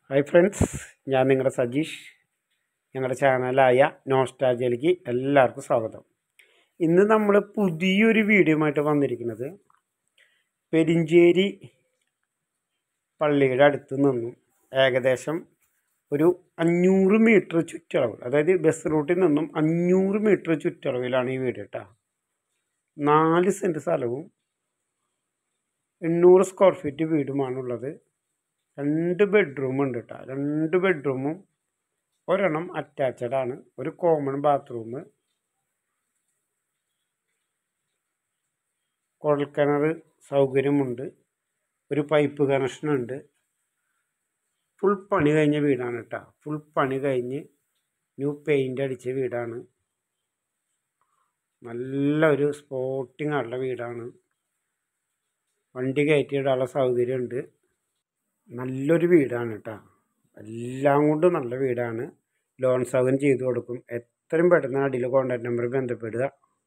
hi friends ഞാൻ നിങ്ങളുടെ സജീഷ് ഞങ്ങളുടെ ചാനലായ നോസ്റ്റാജിയയിലേക്ക് എല്ലാവർക്കും സ്വാഗതം ഇന്ന് നമ്മൾ പുതിയൊരു വീഡിയോയുമായിട്ട് വന്നിരിക്കുന്നത് പെരിഞ്ചേരി പള്ളിയുടെ അടുത്ത് നിന്നും ഏകദേശം ഒരു അഞ്ഞൂറ് മീറ്റർ ചുറ്റളവ് അതായത് ബസ് റൂട്ടിൽ നിന്നും അഞ്ഞൂറ് മീറ്റർ ചുറ്റളവിലാണ് ഈ വീട് കേട്ടോ നാല് സെൻറ്റ് സ്ഥലവും എണ്ണൂറ് സ്ക്വയർ ഫീറ്റ് വീടുമാണുള്ളത് രണ്ട് ബെഡ്റൂം ഉണ്ട് കേട്ടോ രണ്ട് ബെഡ്റൂമും ഒരെണ്ണം അറ്റാച്ചഡ് ആണ് ഒരു കോമൺ ബാത്റൂം കുഴൽക്കിണർ സൗകര്യമുണ്ട് ഒരു പൈപ്പ് കണക്ഷൻ ഉണ്ട് ഫുൾ പണി കഴിഞ്ഞ വീടാണ് കേട്ടോ ഫുൾ പണി കഴിഞ്ഞ് ന്യൂ പെയിൻ്റ് അടിച്ച വീടാണ് നല്ല ഒരു സ്പോട്ടിങ് ഉള്ള വീടാണ് വണ്ടി കയറ്റിയിടാനുള്ള സൗകര്യമുണ്ട് നല്ലൊരു വീടാണ് കേട്ടോ എല്ലാം കൊണ്ടും നല്ല വീടാണ് ലോൺ സൗകര്യം ചെയ്തു കൊടുക്കും എത്രയും പെട്ടെന്ന് അടിയിൽ കോൺടാക്ട് നമ്പർ ബന്ധപ്പെടുക